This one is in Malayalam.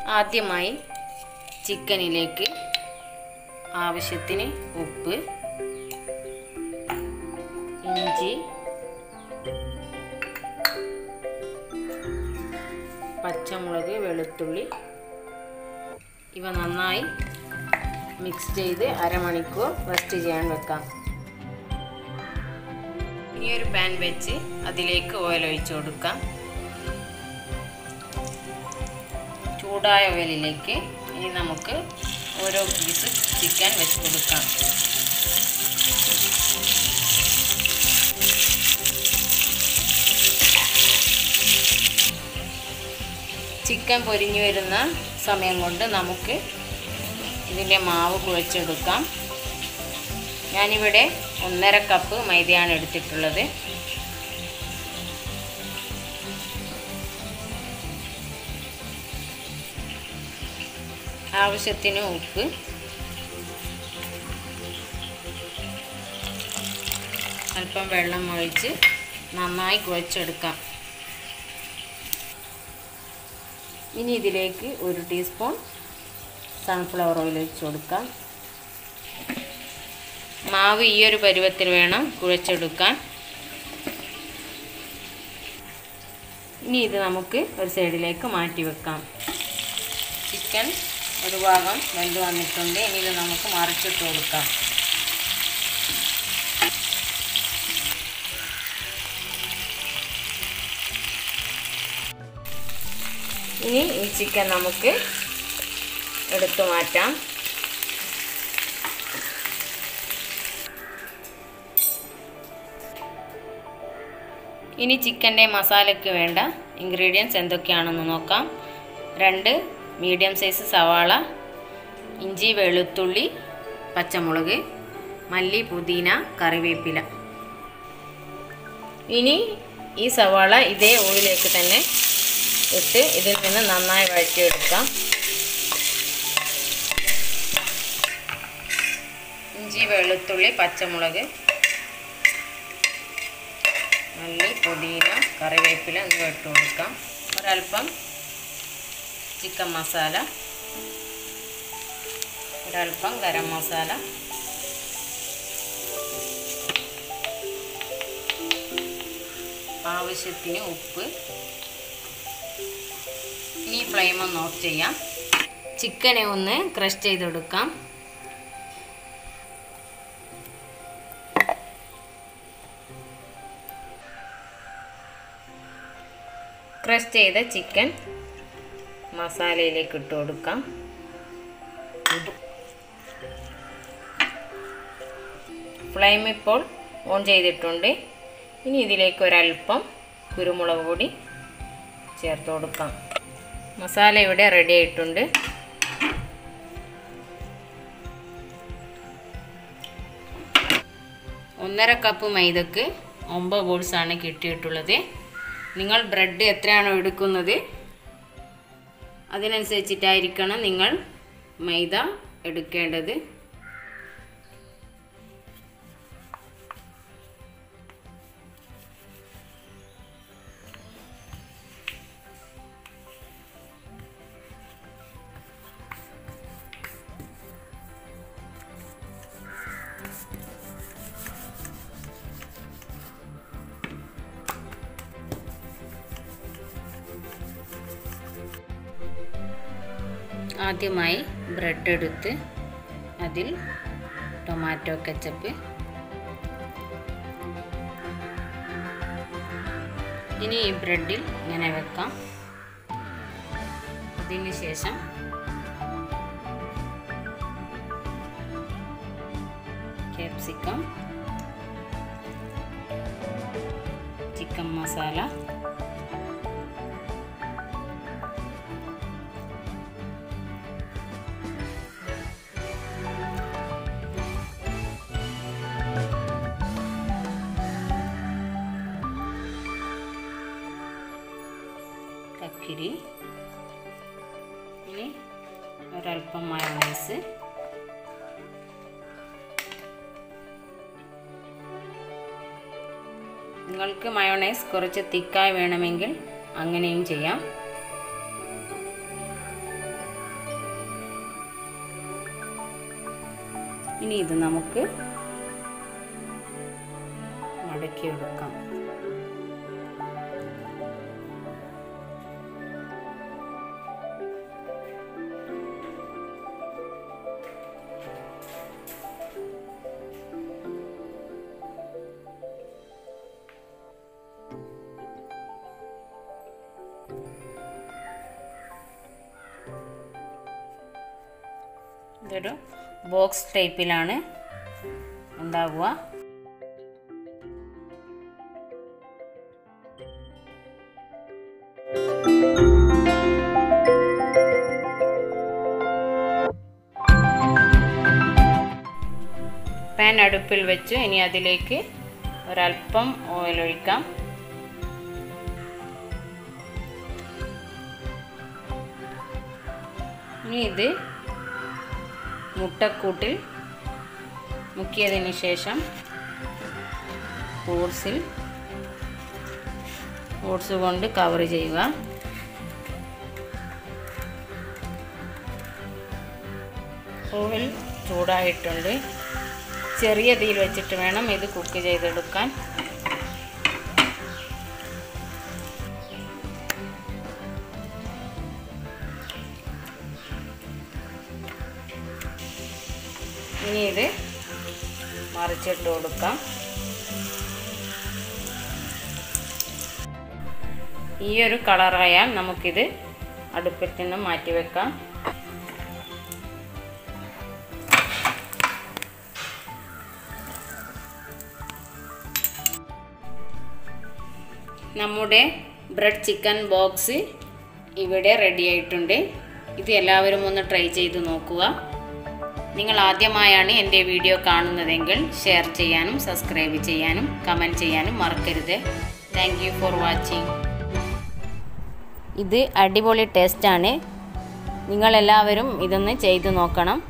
ആദ്യമായി ചിക്കനിലേക്ക് ആവശ്യത്തിന് ഉപ്പ് ഇഞ്ചി പച്ചമുളക് വെളുത്തുള്ളി ഇവ നന്നായി മിക്സ് ചെയ്ത് അരമണിക്കൂർ റെസ്റ്റ് ചെയ്യാൻ വെക്കാം ഇനി ഒരു പാൻ വെച്ച് അതിലേക്ക് ഓയിൽ ഒഴിച്ചു കൊടുക്കാം ചൂടായ ഓയിലിലേക്ക് ഇനി നമുക്ക് ഓരോ പീസ് ചിക്കൻ വെച്ച് കൊടുക്കാം ചിക്കൻ പൊരിഞ്ഞു വരുന്ന സമയം കൊണ്ട് നമുക്ക് ഇതിൻ്റെ മാവ് കുഴച്ചെടുക്കാം ഞാനിവിടെ ഒന്നര കപ്പ് മൈദയാണ് എടുത്തിട്ടുള്ളത് ആവശ്യത്തിന് ഉപ്പ് അല്പം വെള്ളം ഒഴിച്ച് നന്നായി കുഴച്ചെടുക്കാം ഇനി ഇതിലേക്ക് ഒരു ടീസ്പൂൺ സൺഫ്ലവർ ഓയിൽ ഒഴിച്ച് കൊടുക്കാം മാവ് ഈ ഒരു പരുവത്തിൽ വേണം കുഴച്ചെടുക്കാൻ ഇനി ഇത് നമുക്ക് ഒരു സൈഡിലേക്ക് മാറ്റി വെക്കാം ചിക്കൻ ഒരു ഭാഗം വെന്ത് വന്നിട്ടുണ്ട് ഇനി ഇത് നമുക്ക് മറിച്ചിട്ട് കൊടുക്കാം ഇനി ഈ ചിക്കൻ നമുക്ക് എടുത്തു മാറ്റാം ഇനി ചിക്കൻ്റെ മസാലയ്ക്ക് വേണ്ട ഇൻഗ്രീഡിയൻസ് എന്തൊക്കെയാണെന്ന് നോക്കാം രണ്ട് മീഡിയം സൈസ് സവാള ഇഞ്ചി വെളുത്തുള്ളി പച്ചമുളക് മല്ലി പുതിന കറിവേപ്പില ഇനി ഈ സവാള ഇതേ ഓയിലേക്ക് തന്നെ ഇട്ട് ഇതിൽ നിന്ന് നന്നായി വഴറ്റിയെടുക്കാം ഇഞ്ചി വെളുത്തുള്ളി പച്ചമുളക് മല്ലി പുതിന കറിവേപ്പില എന്നിവ ഇട്ട് കൊടുക്കാം ഒരൽപ്പം ചിക്കൻ മസാല ഒരൽപ്പം ഗരം മസാല ആവശ്യത്തിന് ഉപ്പ് ഇനി ഫ്ലെയിം ഒന്ന് ഓഫ് ചെയ്യാം ചിക്കനെ ഒന്ന് ക്രഷ് ചെയ്തെടുക്കാം ക്രഷ് ചെയ്ത ചിക്കൻ മസാലയിലേക്ക് ഇട്ട് കൊടുക്കാം ഫ്ലെയിം ഇപ്പോൾ ഓൺ ചെയ്തിട്ടുണ്ട് ഇനി ഇതിലേക്ക് ഒരല്പം കുരുമുളക് പൊടി ചേർത്ത് കൊടുക്കാം മസാല ഇവിടെ റെഡി ആയിട്ടുണ്ട് ഒന്നര കപ്പ് മൈദക്ക് ഒമ്പത് ബോൾസാണ് കിട്ടിയിട്ടുള്ളത് നിങ്ങൾ ബ്രെഡ് എത്രയാണോ എടുക്കുന്നത് അതിനനുസരിച്ചിട്ടായിരിക്കണം നിങ്ങൾ മൈദ എടുക്കേണ്ടത് ആദ്യമായി ബ്രെഡ് എടുത്ത് അതിൽ ടൊമാറ്റോ കെച്ചപ്പ് ഇനി ഈ ബ്രെഡിൽ ഇങ്ങനെ വെക്കാം അതിന് ശേഷം ക്യാപ്സിക്കം ചിക്കൻ മസാല കക്കിരി ഇനി ഒരൽപ്പം മയോണൈസ് നിങ്ങൾക്ക് മയോണൈസ് കുറച്ച് തിക്കായി വേണമെങ്കിൽ അങ്ങനെയും ചെയ്യാം ഇനി ഇത് നമുക്ക് മടക്കിയെടുക്കാം ഇതൊരു ബോക്സ് ടൈപ്പിലാണ് ഉണ്ടാവുക പാൻ അടുപ്പിൽ വെച്ച് ഇനി അതിലേക്ക് ഒരല്പം ഓയിൽ ഒഴിക്കാം ഇനി ഇത് മുട്ടക്കൂട്ടിൽ മുക്കിയതിന് ശേഷം ഓട്സിൽ ഓട്സ് കൊണ്ട് കവർ ചെയ്യുക ഓയിൽ ചൂടായിട്ടുണ്ട് ചെറിയ തീയിൽ വെച്ചിട്ട് വേണം ഇത് കുക്ക് ചെയ്തെടുക്കാൻ ഇനി ഇത് മറിച്ചിട്ട് കൊടുക്കാം ഈ ഒരു കളറായാൽ നമുക്കിത് അടുപ്പിൽ നിന്ന് മാറ്റി വെക്കാം നമ്മുടെ ബ്രെഡ് ചിക്കൻ ബോക്സ് ഇവിടെ റെഡി ആയിട്ടുണ്ട് ഇത് എല്ലാവരും ഒന്ന് ട്രൈ ചെയ്ത് നോക്കുക നിങ്ങൾ ആദ്യമായാണ് എൻ്റെ വീഡിയോ കാണുന്നതെങ്കിൽ ഷെയർ ചെയ്യാനും സബ്സ്ക്രൈബ് ചെയ്യാനും കമൻറ്റ് ചെയ്യാനും മറക്കരുത് താങ്ക് യു ഫോർ വാച്ചിങ് ഇത് അടിപൊളി ടേസ്റ്റാണ് നിങ്ങളെല്ലാവരും ഇതൊന്ന് ചെയ്തു നോക്കണം